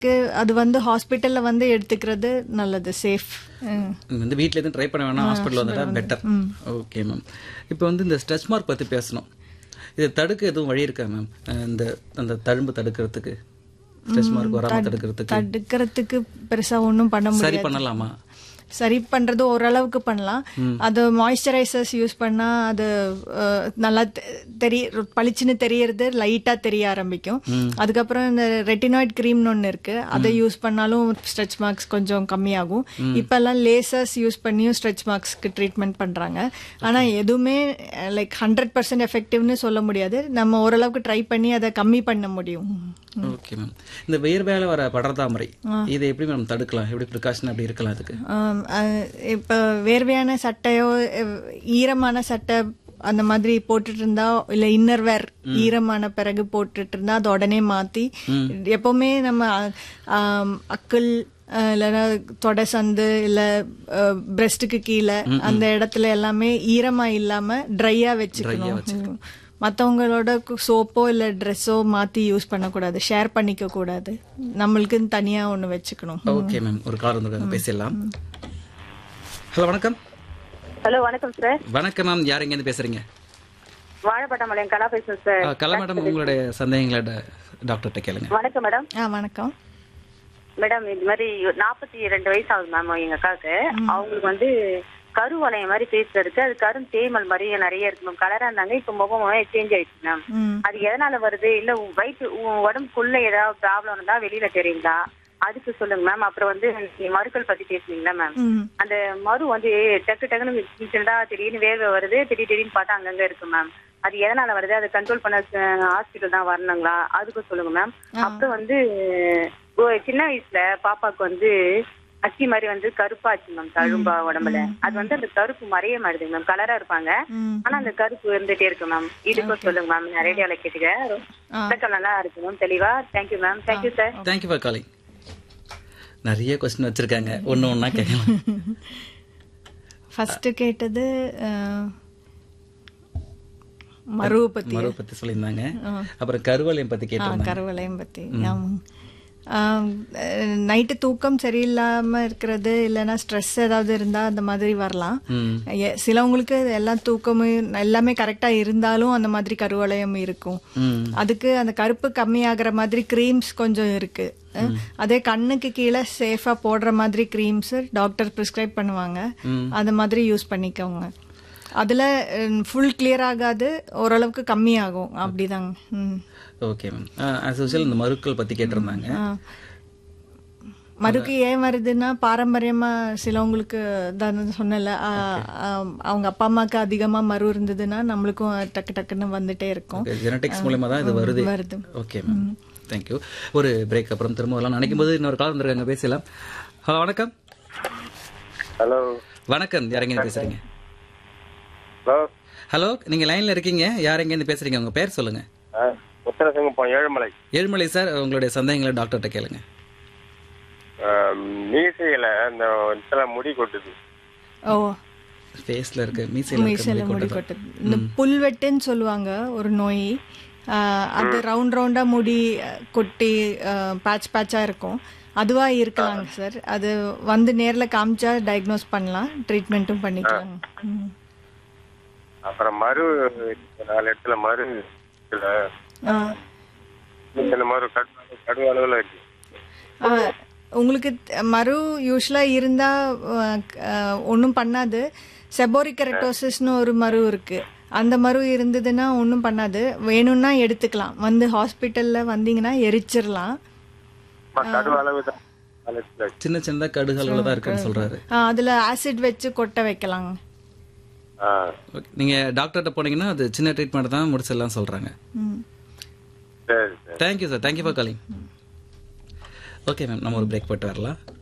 அது வந்து ஹாஸ்பிட்டல்ல வந்து எடுத்துக்கிறது நல்லது சேஃப் நீங்க வந்து வீட்ல எதுவும் ட்ரை பண்ண வேணாம் ஹாஸ்பிட்டல் வந்துட்டா பெட்டர் ஓகே மேம் இப்போ வந்து இந்த ஸ்ட்ரெச் மார்க் பத்தி பேசணும் இதை தடுக்க எதுவும் வழி இருக்கா மேம் இந்த அந்த தழும்பு தடுக்கிறதுக்கு ஸ்ட்ரெச் மார்க் வராம தடுக்கிறதுக்கு தடுக்கிறதுக்கு பெருசா ஒன்றும் பண்ண சரி முடியாது பண்ணலாமா சரி பண்றது ஓரளவுக்கு பண்ணலாம் அது மாய்ஸ்சரைசர்ஸ் யூஸ் பண்ணா அது அஹ், நல்லா தெ- தெரிய பளிச்சுன்னு தெரியறது லைட்டா தெரிய ஆரம்பிக்கும் அதுக்கப்புறம் இந்த ரெட்டினாய்ட் கிரீம்னு ஒன்று இருக்கு அதை யூஸ் பண்ணாலும் ஸ்ட்ரெச் மார்க்ஸ் கொஞ்சம் கம்மியாகும் இப்பெல்லாம் லேசர்ஸ் யூஸ் பண்ணியும் ஸ்ட்ரெச் மார்க்ஸ்க்கு ட்ரீட்மெண்ட் பண்றாங்க ஆனா எதுவுமே லைக் ஹண்ட்ரட் பர்சன்ட் எஃபெக்டிவ்னு சொல்ல முடியாது நம்ம ஓரளவுக்கு ட்ரை பண்ணி அதை கம்மி பண்ண முடியும் ஓகே மேம் இந்த வேர்வையால வர படர்தாமரை இதை எப்படி மேம் தடுக்கலாம் எப்படி ப்ரிகாஷன் அப்படி இருக்கலாம் அதுக்கு ஆம், அஹ், இப்ப வேர்வையான சட்டையோ அஹ், ஈரமான சட்டை அந்த மாதிரி போட்டுட்டு இருந்தா இல்ல இன்னர் வேர் ஈரமான பிறகு போட்டுட்டு இருந்தா அதை உடனே மாத்தி எப்பவுமே நம்ம ஆம், அக்குள் அஹ், இல்லைன்னா தொடை சந்து இல்ல பிரஸ்டுக்கு கீழே அந்த இடத்துல எல்லாமே ஈரமா இல்லாம ட்ரையா வச்சுக்கணும் மற்றவங்களோட சோப்போ இல்லை ட்ரெஸ்ஸோ மாற்றி யூஸ் பண்ணக்கூடாது ஷேர் பண்ணிக்க கூடாது நம்மளுக்குன்னு தனியாக ஒன்று வச்சுக்கணும் ஓகே மேம் ஒரு கால் வந்துருக்காங்க பேசிடலாம் ஹலோ வணக்கம் ஹலோ வணக்கம் சார் வணக்கம் மேம் யார் எங்கேருந்து பேசுறீங்க வாழைப்பட்டமலையம் கலா பேசுறேன் சார் ஆ, கலா மேடம் உங்களுடைய சந்தேகங்களை ட- டாக்டர்கிட்ட கேளுங்க வணக்கம் மேடம் ஆ வணக்கம் மேடம் இது மாதிரி நாற்பத்தி ரெண்டு வயசு ஆகுது மேம் எங்க அக்காவுக்கு அவங்களுக்கு வந்து கருவளையம் மாதிரி ஃபேஸ்ல இருக்கு அது கரும் தேமல் மாதிரி நிறைய இருக்கு மேம் கலரா இருந்தாங்க இப்ப முகம் சேஞ்ச் ஆயிடுச்சு மேம் ம் அது எதனால வருது இல்ல உங்க வயிற்று உங்க உடம்புக்குள்ள ஏதாவது ப்ராப்ளம் இருந்தா வெளியில தெரியுங்களா அதுக்கு சொல்லுங்க மேம் அப்புறம் வந்து நீங்க மருக்கள் பத்தி பேசுனீங்களா மேம் ம் அந்த மரு வந்து டக்கு டக்குன்னு சின்னதா திடீர்னு வேர்வை வருது திடீர் திடீர்னு பார்த்தா அங்கங்க இருக்கு மேம் அது எதனால வருது அதை கண்ட்ரோல் பண்ண ஹாஸ்பிட்டல் தான் வரணுங்களா அதுக்கும் சொல்லுங்க மேம் அப்புறம் வந்து ஒரு சின்ன வயசுல பாப்பாக்கு வந்து அச்சி மாதிரி வந்து கருப்பாச்சு மேம் தழும்பா உடம்புல அது வந்து அந்த கருப்பு மறைய மாட்டுது மேம் கலரா இருப்பாங்க ம் ஆனா அந்த கருப்பு இருந்துட்டே இருக்கு மேம் இதுக்கும் சொல்லுங்க மேம் நான் ரேடியோல கேட்டுக்க விளக்கம் நல்லா இருக்கு மேம் தெளிவா thank you ma'am thank you sir thank you for calling நிறைய கொஸ்டின் வச்சிருக்காங்க ஒன்று ஒன்றா கேட்கலாம் ஃபர்ஸ்ட் கேட்டது அஹ், மருவை பத்தி மருவை பற்றி சொல்லியிருந்தாங்க அப்புறம் கருவளையம் பற்றி ஆ, கேட்டிருந்தாங்க கருவளையம் பத்தி நைட்டு தூக்கம் சரியில்லாம இருக்கிறது இல்லைன்னா ஸ்ட்ரெஸ் ஏதாவது இருந்தா அந்த மாதிரி வரலாம் ம் எ- சிலவங்களுக்கு எல்லாம் தூக்கமும் எல்லாமே கரெக்டா இருந்தாலும் அந்த மாதிரி கருவளையம் இருக்கும் ம் அதுக்கு அந்த கருப்பு கம்மியாகிற மாதிரி க்ரீம்ஸ் கொஞ்சம் இருக்கு அஹ், அதே கண்ணுக்கு கீழே சேஃபா போடுற மாதிரி க்ரீம்ஸ் டாக்டர் ப்ரிஸ்கிரைப் பண்ணுவாங்க அந்த மாதிரி யூஸ் பண்ணிக்கோங்க அதுல ஃபுல் கிளியர் ஆகாது ஓரளவுக்கு கம்மியாகும் அப்படிதாங்க ம். ஓகே மேம் ஆஸ் யூஷுவல் இந்த மருக்கள் பற்றி கேட்டிருந்தாங்க ஆ. மறுக்கு ஏன் வருதுன்னா பாரம்பரியமா சிலவங்களுக்கு தான் சொன்னல அவங்க அப்பா அம்மாக்கு அதிகமா மறு இருந்ததுன்னா நம்மளுக்கும் டக்கு டக்குன்னு வந்துட்டே இருக்கும் ஜெனடிக்ஸ் மூலயமா தான் இது வருது வருது ஓகே மேம் தேங்க்யூ ஒரு பிரேக் அப்புறம் திரும்ப வரலாம் நினைக்கும் போது இன்னொரு கால் வந்திருக்காங்க பேசலாம் ஹலோ வணக்கம் ஹலோ வணக்கம் யார் எங்கேருந்து பேசுறீங்க ஹலோ ஹலோ நீங்க லைன்ல இருக்கீங்க யார் எங்கேருந்து பேசுறீங்க உங்க பேர் சொல்லுங்க உத்தரசங்கப்பம் ஏழுமலை ஏழுமலை சார் உங்களுடைய சந்தேகங்களை டாக்டர்கிட்ட கேளுங்க மீசையில இந்த இடத்துல முடி கொட்டுது ஓ ஃபேஸ்ல இருக்க மீசையில இருக்க மீசையில முடி கொட்டுது இந்த புல்வெட்டுன்னு சொல்லுவாங்க ஒரு நோய் ஆ, அது ரவுண்ட் ரவுண்டா முடி அஹ், கொட்டி பேட்ச் பேட்சா இருக்கும் அதுவா இருக்கலாங்க சார் அது வந்து நேர்ல காமிச்சா டயக்னோஸ் பண்ணலாம் ட்ரீட்மெண்ட்டும் பண்ணிக்கலாம் ம். அப்புறம் மறு நாலு இடத்துல மறு இருக்குல்ல, ஆ. இந்த மறு கடு கடு அளவுல இருக்கு ஆ, உங்களுக்கு த- மறு யூஸ்வலா இருந்தா ஒன்றும் பண்ணாது செபோரிகரெட்டோசிஸ்னு ஒரு மரு இருக்கு அந்த மரு இருந்ததுன்னா ஒன்றும் பண்ணாது வேணும்னா எடுத்துக்கலாம் வந்து ஹாஸ்பிட்டல்ல வந்தீங்கன்னா எரிச்சிடலாம் அம்மா, கடு அளவு தான் நாலு இடத்துல இருக்கு. சின்ன சின்னதா கடுகளவுல தான் இருக்குன்னு சொல்றாரு ஆ, அதுல ஆசிட் வச்சு கொட்ட வைக்கலாங்க ஆ Okay. நீங்க டாக்டர்கிட்ட போனீங்கன்னா அது சின்ன ட்ரீட்மெண்ட் தான் முடிச்சிடலாம் சொல்றாங்க ம். சரி சரி thank you sir thank you for calling okay ma'am நம்ம ஒரு பிரேக் போட்டு வரலாம்